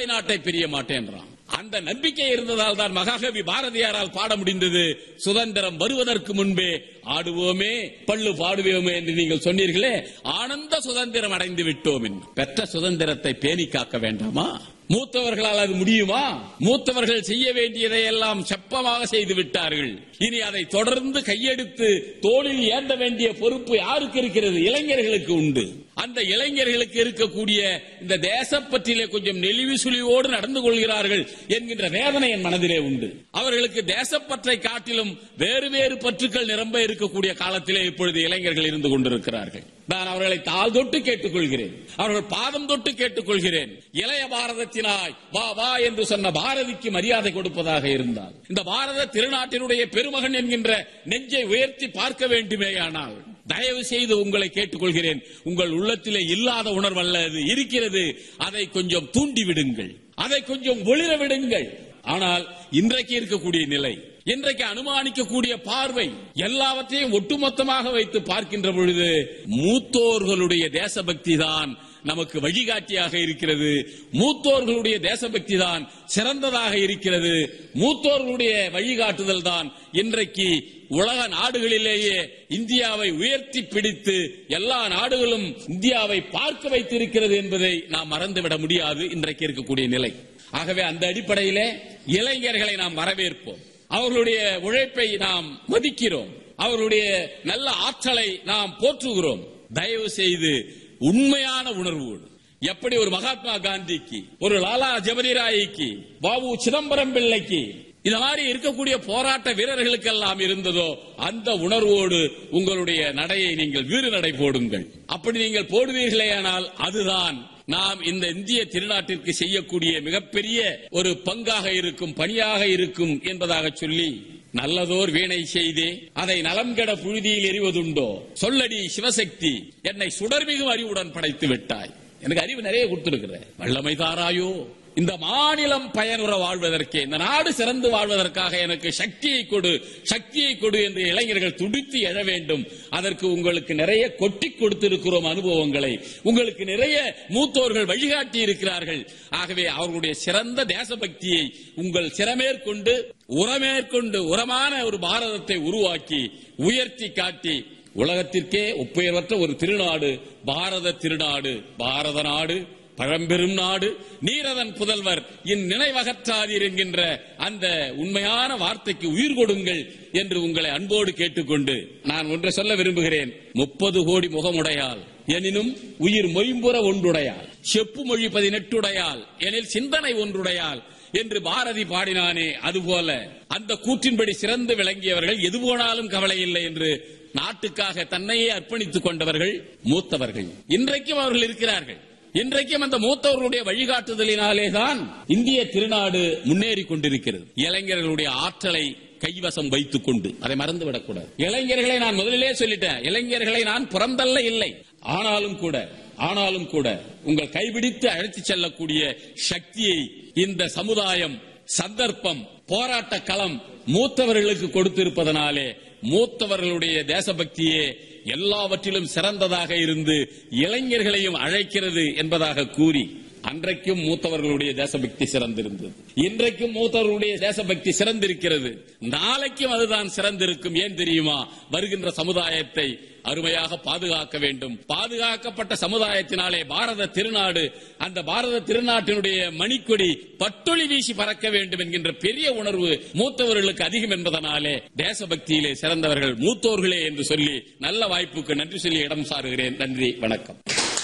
நாட்டை பிரிய மாட்டேன்றான் அந்த நம்பிக்கை இருந்ததால் தான் மகாகவி பாரதியாரால் பாட முடிந்தது சுதந்திரம் வருவதற்கு முன்பே ஆடுவோமே பள்ளு பாடுவோமே என்று நீங்கள் சொன்னீர்களே ஆனந்த சுதந்திரம் அடைந்து விட்டோம் என்று. பெற்ற சுதந்திரத்தை பேணி காக்க வேண்டாமா மூத்தவர்களால் அது முடியுமா மூத்தவர்கள் செய்ய வேண்டியதை எல்லாம் செப்பமாக செய்து விட்டார்கள் இனி அதை தொடர்ந்து கையெடுத்து தோளில் ஏந்த வேண்டிய பொறுப்பு யாருக்கு இருக்கிறது இளைஞர்களுக்கு உண்டு அந்த இளைஞர்களுக்கு இருக்கக்கூடிய இந்த தேசப்பற்றிலே கொஞ்சம் நெளிவு சுழிவோடு நடந்து கொள்கிறார்கள் என்கின்ற வேதனை என் மனதிலே உண்டு அவர்களுக்கு தேசப்பற்றை காட்டிலும் வேறு வேறு பற்றுக்கள் நிரம்ப இருக்கக்கூடிய காலத்திலே இப்பொழுது இளைஞர்கள் இருந்து கொண்டிருக்கிறார்கள் நான் அவர்களை தாழ் தொட்டு கேட்டுக்கொள்கிறேன் அவர்கள் பாதம் தொட்டு கேட்டுக்கொள்கிறேன் இளைய பாரதத்தினாய் வா வா என்று சொன்ன பாரதிக்கு மரியாதை கொடுப்பதாக இருந்தால் இந்த பாரத திருநாட்டினுடைய பெருமகன் என்கின்ற நெஞ்சை உயர்த்தி பார்க்க வேண்டுமேயானால் தயவு செய்து உங்களை கேட்டுக்கொள்கிறேன் உங்கள் உள்ளத்திலே இல்லாத உணர்வல்ல அது இருக்கிறது அதை கொஞ்சம் தூண்டி விடுங்கள் அதை கொஞ்சம் ஒளிர விடுங்கள் ஆனால் இன்றைக்கு இருக்கக்கூடிய நிலை இன்றைக்கு அனுமானிக்கக்கூடிய பார்வை எல்லாவற்றையும் ஒட்டுமொத்தமாக வைத்து பார்க்கின்ற பொழுது மூத்தோர்களுடைய தேசபக்தி தான் நமக்கு வழிகாட்டியாக இருக்கிறது மூத்தோர்களுடைய தேசபக்தி தான் சிறந்ததாக இருக்கிறது மூத்தோர்களுடைய வழிகாட்டுதல் தான் இன்றைக்கு உலக நாடுகளிலேயே இந்தியாவை உயர்த்தி பிடித்து எல்லா நாடுகளும் இந்தியாவை பார்க்க வைத்திருக்கிறது என்பதை நாம் மறந்துவிட முடியாது இன்றைக்கு இருக்கக்கூடிய நிலை ஆகவே அந்த அடிப்படையிலே இளைஞர்களை நாம் வரவேற்போம் அவர்களுடைய உழைப்பை நாம் மதிக்கிறோம் அவர்களுடைய நல்ல ஆற்றலை நாம் போற்றுகிறோம் தயவு செய்து உண்மையான உணர்வோடு எப்படி ஒரு மகாத்மா காந்திக்கு ஒரு லாலா ஜபரிராய்க்கு பாபு சிதம்பரம் பிள்ளைக்கு இந்த மாதிரி இருக்கக்கூடிய போராட்ட வீரர்களுக்கெல்லாம் இருந்ததோ அந்த உணர்வோடு உங்களுடைய நடையை நீங்கள் வீறு நடை போடுங்கள் அப்படி நீங்கள் போடுவீர்களேயானால் அதுதான் நாம் இந்த இந்திய திருநாட்டிற்கு செய்யக்கூடிய மிகப்பெரிய ஒரு பங்காக இருக்கும் பணியாக இருக்கும் என்பதாக சொல்லி நல்லதோர் வீணை செய்தே அதை நலம் கெட புழுதியில் எறிவதுண்டோ சொல்லடி சிவசக்தி என்னை சுடர்மிகு அறிவுடன் படைத்து விட்டாய் எனக்கு அறிவு நிறைய கொடுத்திருக்கிற வல்லமை தாராயோ இந்த மாநிலம் பயனுற வாழ்வதற்கே இந்த நாடு சிறந்து வாழ்வதற்காக எனக்கு சக்தியை கொடு சக்தியை கொடு என்று இளைஞர்கள் துடித்து எழ வேண்டும் அதற்கு உங்களுக்கு நிறைய கொட்டி கொடுத்திருக்கிறோம் அனுபவங்களை உங்களுக்கு நிறைய மூத்தோர்கள் வழிகாட்டி இருக்கிறார்கள் ஆகவே அவர்களுடைய சிறந்த தேசபக்தியை உங்கள் சிறமேற்கொண்டு உரமேற்கொண்டு உரமான ஒரு பாரதத்தை உருவாக்கி உயர்த்தி காட்டி உலகத்திற்கே ஒப்புயர்வற்ற ஒரு திருநாடு பாரத திருநாடு பாரத நாடு பழம்பெரும் நாடு நீரதன் புதல்வர் இந்நினைவகற்றாதீர் என்கின்ற அந்த உண்மையான வார்த்தைக்கு உயிர் கொடுங்கள் என்று உங்களை அன்போடு கேட்டுக்கொண்டு நான் ஒன்றை சொல்ல விரும்புகிறேன் முப்பது கோடி முகமுடையால் எனினும் உயிர் மொயம்புற ஒன்றுடையால் செப்பு மொழி பதினெட்டுடையால் எனில் சிந்தனை ஒன்றுடையால் என்று பாரதி பாடினானே அதுபோல அந்த கூற்றின்படி சிறந்து விளங்கியவர்கள் எது போனாலும் கவலை இல்லை என்று நாட்டுக்காக தன்னையே அர்ப்பணித்துக் கொண்டவர்கள் மூத்தவர்கள் இன்றைக்கும் அவர்கள் இருக்கிறார்கள் இன்றைக்கும் அந்த மூத்தவர்களுடைய வழிகாட்டுதலினாலே தான் இந்திய திருநாடு முன்னேறி கொண்டிருக்கிறது இளைஞர்களுடைய ஆற்றலை கைவசம் வைத்துக் கொண்டு அதை மறந்து விடக்கூடாது இளைஞர்களை நான் முதலிலே சொல்லிட்டேன் இளைஞர்களை நான் புறந்தல்ல இல்லை ஆனாலும் கூட ஆனாலும் கூட உங்கள் கைபிடித்து அழைத்துச் செல்லக்கூடிய சக்தியை இந்த சமுதாயம் சந்தர்ப்பம் போராட்ட களம் மூத்தவர்களுக்கு கொடுத்திருப்பதனாலே மூத்தவர்களுடைய தேசபக்தியே எல்லாவற்றிலும் சிறந்ததாக இருந்து இளைஞர்களையும் அழைக்கிறது என்பதாக கூறி அன்றைக்கும் மூத்தவர்களுடைய தேசபக்தி சிறந்திருந்தது இன்றைக்கும் மூத்தவர்களுடைய தேசபக்தி சிறந்திருக்கிறது நாளைக்கும் அதுதான் சிறந்திருக்கும் ஏன் தெரியுமா வருகின்ற சமுதாயத்தை அருமையாக பாதுகாக்க வேண்டும் பாதுகாக்கப்பட்ட சமுதாயத்தினாலே பாரத திருநாடு அந்த பாரத திருநாட்டினுடைய மணிக்கொடி பட்டொளி வீசி பறக்க வேண்டும் என்கின்ற பெரிய உணர்வு மூத்தவர்களுக்கு அதிகம் என்பதனாலே தேசபக்தியிலே சிறந்தவர்கள் மூத்தோர்களே என்று சொல்லி நல்ல வாய்ப்புக்கு நன்றி சொல்லி இடம் சாருகிறேன் நன்றி வணக்கம்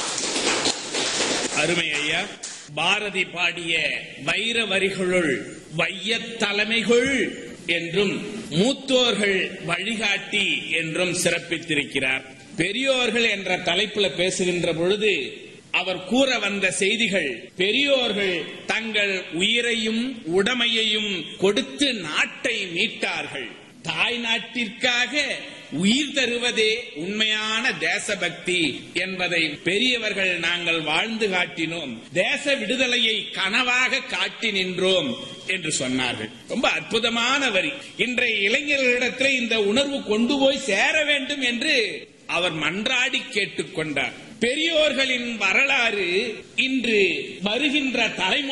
அருமை ஐயா பாரதி பாடிய வைர வரிகளுள் வையத் தலைமைகள் என்றும் மூத்தோர்கள் வழிகாட்டி என்றும் சிறப்பித்திருக்கிறார் பெரியோர்கள் என்ற தலைப்புல பேசுகின்ற பொழுது அவர் கூற வந்த செய்திகள் பெரியோர்கள் தங்கள் உயிரையும் உடமையையும் கொடுத்து நாட்டை மீட்டார்கள் தாய் நாட்டிற்காக உயிர் தருவதே உண்மையான தேசபக்தி என்பதை பெரியவர்கள் நாங்கள் வாழ்ந்து காட்டினோம் தேச விடுதலையை கனவாக காட்டி நின்றோம் என்று சொன்னார்கள் ரொம்ப அற்புதமான வரி இன்றைய இளைஞர்களிடத்தில் இந்த உணர்வு கொண்டு போய் சேர வேண்டும் என்று அவர் மன்றாடி கேட்டுக்கொண்டார் பெரியோர்களின் வரலாறு இன்று வருகின்ற தலைமுறை